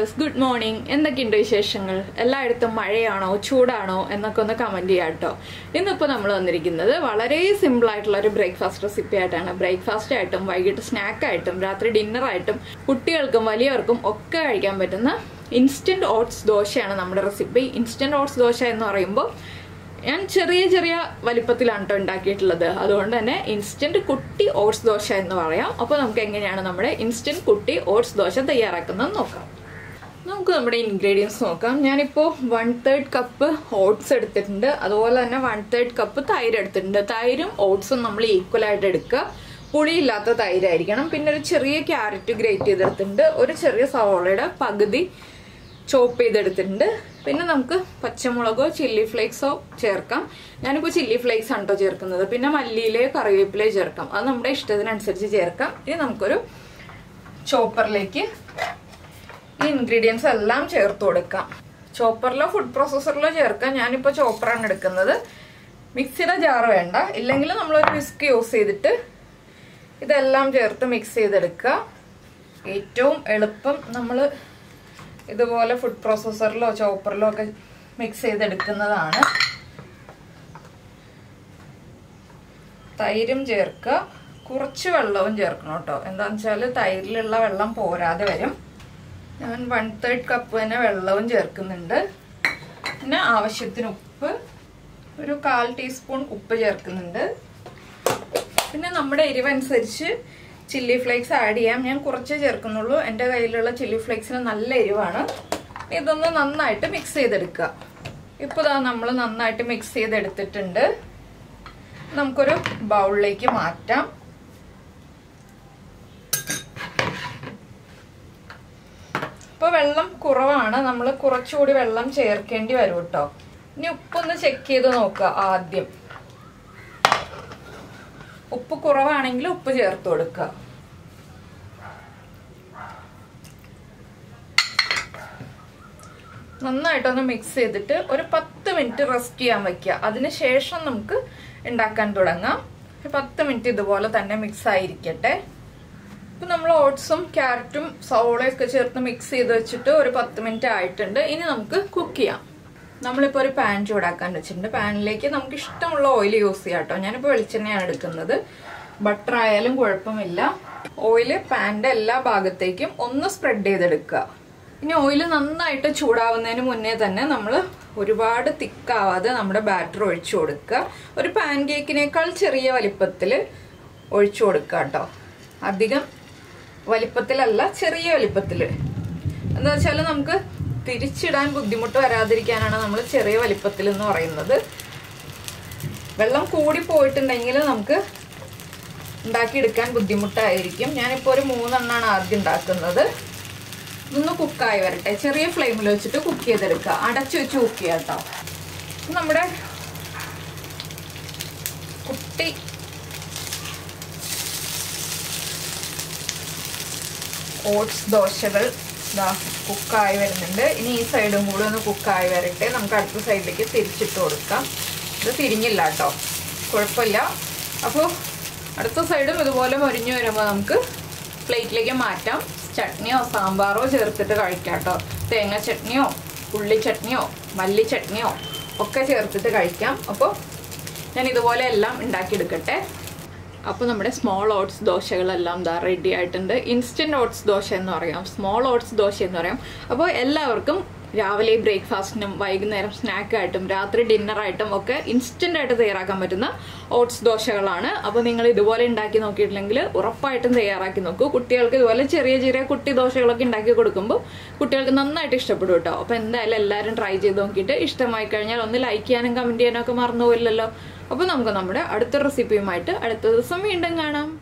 viewers good morning എന്തൊക്കെയുണ്ട് വിശേഷങ്ങൾ എല്ലായിടത്തും മഴയാണോ ചൂടാണോ എന്നൊക്കെ ഒന്ന് കമന്റ് ചെയ്യാം കേട്ടോ ഇന്നിപ്പോൾ നമ്മൾ വന്നിരിക്കുന്നത് വളരെ സിമ്പിൾ ആയിട്ടുള്ള ഒരു ബ്രേക്ക്ഫാസ്റ്റ് റെസിപ്പി ആയിട്ടാണ് ബ്രേക്ക്ഫാസ്റ്റ് ആയിട്ടും വൈകിട്ട് സ്നാക്ക് ആയിട്ടും രാത്രി ഡിന്നർ ആയിട്ടും കുട്ടികൾക്കും വലിയവർക്കും ഒക്കെ കഴിക്കാൻ പറ്റുന്ന ഇൻസ്റ്റന്റ് ഓട്സ് ദോശയാണ് നമ്മുടെ റെസിപ്പി ഇൻസ്റ്റന്റ് ഓട്സ് ദോശ എന്ന് പറയുമ്പോൾ ഞാൻ ചെറിയ ചെറിയ വലിപ്പത്തിലാണ് കേട്ടോ ഉണ്ടാക്കിയിട്ടുള്ളത് അതുകൊണ്ട് തന്നെ ഇൻസ്റ്റന്റ് കുട്ടി ഓട്സ് ദോശ എന്ന് പറയാം അപ്പോൾ നമുക്ക് എങ്ങനെയാണ് നമ്മുടെ ഇൻസ്റ്റന്റ് കുട്ടി ഓട്സ് ദോശ തയ്യാറാക്കുന്നത് നോക്കാം നമുക്ക് നമ്മുടെ ഇൻഗ്രീഡിയൻസ് നോക്കാം ഞാനിപ്പോൾ വൺ തേർഡ് കപ്പ് ഓട്സ് എടുത്തിട്ടുണ്ട് അതുപോലെ തന്നെ വൺ തേർഡ് കപ്പ് തൈര് എടുത്തിട്ടുണ്ട് തൈരും ഓട്സും നമ്മൾ ഈക്വൽ ആയിട്ട് എടുക്കുക പുളിയില്ലാത്ത തൈരായിരിക്കണം പിന്നെ ഒരു ചെറിയ ക്യാരറ്റ് ഗ്രേറ്റ് ചെയ്തെടുത്തിട്ടുണ്ട് ഒരു ചെറിയ സവോളയുടെ പകുതി ചോപ്പ് ചെയ്തെടുത്തിട്ടുണ്ട് പിന്നെ നമുക്ക് പച്ചമുളകോ ചില്ലി ഫ്ലേക്സോ ചേർക്കാം ഞാനിപ്പോൾ ചില്ലി ഫ്ലേക്സ് ആണ് കേട്ടോ ചേർക്കുന്നത് പിന്നെ മല്ലിയിലയോ കറിവേപ്പിലയോ ചേർക്കാം അത് നമ്മുടെ ഇഷ്ടത്തിനനുസരിച്ച് ചേർക്കാം ഇനി നമുക്കൊരു ചോപ്പറിലേക്ക് ഈ ഇൻഗ്രീഡിയൻസ് എല്ലാം ചേർത്ത് കൊടുക്കാം ചോപ്പറിലോ ഫുഡ് പ്രോസസ്സറിലോ ചേർക്കാം ഞാനിപ്പോൾ ചോപ്പറാണ് എടുക്കുന്നത് മിക്സിയുടെ ജാർ വേണ്ട ഇല്ലെങ്കിൽ നമ്മളൊരു വിസ്ക് യൂസ് ചെയ്തിട്ട് ഇതെല്ലാം ചേർത്ത് മിക്സ് ചെയ്തെടുക്കുക ഏറ്റവും എളുപ്പം നമ്മൾ ഇതുപോലെ ഫുഡ് പ്രോസസ്സറിലോ ചോപ്പറിലോ ഒക്കെ മിക്സ് ചെയ്തെടുക്കുന്നതാണ് തൈരും ചേർക്കുക കുറച്ച് വെള്ളവും ചേർക്കണം കേട്ടോ എന്താണെന്ന് വെച്ചാൽ തൈരിലുള്ള വെള്ളം പോരാതെ വരും ഞാൻ വൺ തേർഡ് കപ്പ് തന്നെ വെള്ളവും ചേർക്കുന്നുണ്ട് പിന്നെ ആവശ്യത്തിന് ഉപ്പ് ഒരു കാൽ ടീസ്പൂൺ ഉപ്പ് ചേർക്കുന്നുണ്ട് പിന്നെ നമ്മുടെ എരിവനുസരിച്ച് ചില്ലി ഫ്ലേക്സ് ആഡ് ചെയ്യാം ഞാൻ കുറച്ചേ ചേർക്കുന്നുള്ളൂ എൻ്റെ കയ്യിലുള്ള ചില്ലി ഫ്ലേക്സിന് നല്ല എരിവാണ് ഇതൊന്ന് നന്നായിട്ട് മിക്സ് ചെയ്തെടുക്കുക ഇപ്പോൾ ഇതാ നമ്മൾ നന്നായിട്ട് മിക്സ് ചെയ്തെടുത്തിട്ടുണ്ട് നമുക്കൊരു ബൗളിലേക്ക് മാറ്റാം ഇപ്പോൾ വെള്ളം കുറവാണ് നമ്മൾ കുറച്ചുകൂടി വെള്ളം ചേർക്കേണ്ടി വരും കേട്ടോ ഇനി ഉപ്പൊന്ന് ചെക്ക് ചെയ്ത് നോക്കുക ആദ്യം ഉപ്പ് കുറവാണെങ്കിൽ ഉപ്പ് ചേർത്ത് കൊടുക്കുക നന്നായിട്ടൊന്ന് മിക്സ് ചെയ്തിട്ട് ഒരു പത്ത് മിനിറ്റ് റെസ്റ്റ് ചെയ്യാൻ വെക്കുക അതിനുശേഷം നമുക്ക് ഉണ്ടാക്കാൻ തുടങ്ങാം ഒരു പത്ത് മിനിറ്റ് ഇതുപോലെ തന്നെ മിക്സ് ആയിരിക്കട്ടെ ഇപ്പം നമ്മൾ ഓട്സും ക്യാരറ്റും സവോളയൊക്കെ ചേർത്ത് മിക്സ് ചെയ്ത് വെച്ചിട്ട് ഒരു പത്ത് മിനിറ്റ് ആയിട്ടുണ്ട് ഇനി നമുക്ക് കുക്ക് ചെയ്യാം നമ്മളിപ്പോൾ ഒരു പാൻ ചൂടാക്കാൻ വെച്ചിട്ടുണ്ട് പാനിലേക്ക് നമുക്ക് ഇഷ്ടമുള്ള ഓയിൽ യൂസ് ചെയ്യാം കേട്ടോ ഞാനിപ്പോൾ വെളിച്ചെണ്ണയാണ് എടുക്കുന്നത് ബട്ടർ ആയാലും കുഴപ്പമില്ല ഓയില് പാൻ്റെ എല്ലാ ഭാഗത്തേക്കും ഒന്ന് സ്പ്രെഡ് ചെയ്തെടുക്കുക ഇനി ഓയിൽ നന്നായിട്ട് ചൂടാവുന്നതിന് മുന്നേ തന്നെ നമ്മൾ ഒരുപാട് തിക്കാവാതെ നമ്മുടെ ബാറ്റർ ഒഴിച്ചു കൊടുക്കുക ഒരു പാൻ കേക്കിനേക്കാൾ ചെറിയ വലിപ്പത്തിൽ ഒഴിച്ചു കൊടുക്കുക കേട്ടോ അധികം വലിപ്പത്തിലല്ല ചെറിയ വലിപ്പത്തിൽ എന്താ വെച്ചാൽ നമുക്ക് തിരിച്ചിടാൻ ബുദ്ധിമുട്ട് വരാതിരിക്കാനാണ് നമ്മൾ ചെറിയ വലിപ്പത്തിൽ എന്ന് പറയുന്നത് വെള്ളം കൂടി പോയിട്ടുണ്ടെങ്കിൽ നമുക്ക് ഉണ്ടാക്കിയെടുക്കാൻ ബുദ്ധിമുട്ടായിരിക്കും ഞാനിപ്പോൾ ഒരു മൂന്നെണ്ണമാണ് ആദ്യം ഉണ്ടാക്കുന്നത് ഇതൊന്ന് കുക്കായി വരട്ടെ ചെറിയ ഫ്ലെയിമിൽ വെച്ചിട്ട് കുക്ക് ചെയ്തെടുക്കുക അടച്ചു വെച്ച് കുക്ക് ചെയ്യാം കേട്ടോ നമ്മുടെ കുട്ടി ഓട്സ് ദോശകൾ ഇതാ കുക്കായി വരുന്നുണ്ട് ഇനി ഈ സൈഡും കൂടെ ഒന്ന് കുക്കായി വരട്ടെ നമുക്ക് അടുത്ത സൈഡിലേക്ക് തിരിച്ചിട്ട് കൊടുക്കാം ഇത് തിരിഞ്ഞില്ല കേട്ടോ കുഴപ്പമില്ല അപ്പോൾ അടുത്ത സൈഡും ഇതുപോലെ മൊരിഞ്ഞു വരുമ്പോൾ നമുക്ക് പ്ലേറ്റിലേക്ക് മാറ്റാം ചട്നിയോ സാമ്പാറോ ചേർത്തിട്ട് കഴിക്കാം കേട്ടോ തേങ്ങ ചട്നിയോ ഉള്ളി ചട്നിയോ മല്ലി ചട്നിയോ ഒക്കെ ചേർത്തിട്ട് കഴിക്കാം അപ്പോൾ ഞാൻ ഇതുപോലെ എല്ലാം ഉണ്ടാക്കിയെടുക്കട്ടെ അപ്പോൾ നമ്മുടെ സ്മോൾ ഓട്സ് ദോശകളെല്ലാം ദാ റെഡി ആയിട്ടുണ്ട് ഇൻസ്റ്റൻറ്റ് ഓട്സ് ദോശ എന്ന് പറയാം സ്മോൾ ഓട്സ് ദോശ എന്ന് പറയാം അപ്പോൾ എല്ലാവർക്കും രാവിലെ ബ്രേക്ക്ഫാസ്റ്റിനും വൈകുന്നേരം സ്നാക്കായിട്ടും രാത്രി ഡിന്നറായിട്ടും ഒക്കെ ഇൻസ്റ്റൻ്റ് ആയിട്ട് തയ്യാറാക്കാൻ പറ്റുന്ന ഓട്സ് ദോശകളാണ് അപ്പോൾ നിങ്ങൾ ഇതുപോലെ ഉണ്ടാക്കി നോക്കിയിട്ടില്ലെങ്കിൽ ഉറപ്പായിട്ടും തയ്യാറാക്കി നോക്കൂ കുട്ടികൾക്ക് ഇതുപോലെ ചെറിയ ചെറിയ കുട്ടി ദോശകളൊക്കെ ഉണ്ടാക്കി കൊടുക്കുമ്പോൾ കുട്ടികൾക്ക് നന്നായിട്ട് ഇഷ്ടപ്പെടും കേട്ടോ അപ്പോൾ എന്തായാലും എല്ലാവരും ട്രൈ ചെയ്ത് നോക്കിയിട്ട് ഇഷ്ടമായി കഴിഞ്ഞാൽ ഒന്ന് ലൈക്ക് ചെയ്യാനും കമൻറ്റ് ചെയ്യാനും ഒക്കെ മറന്നു പോയില്ലല്ലോ അപ്പോൾ നമുക്ക് നമ്മുടെ അടുത്ത റെസിപ്പിയുമായിട്ട് അടുത്ത ദിവസം വീണ്ടും കാണാം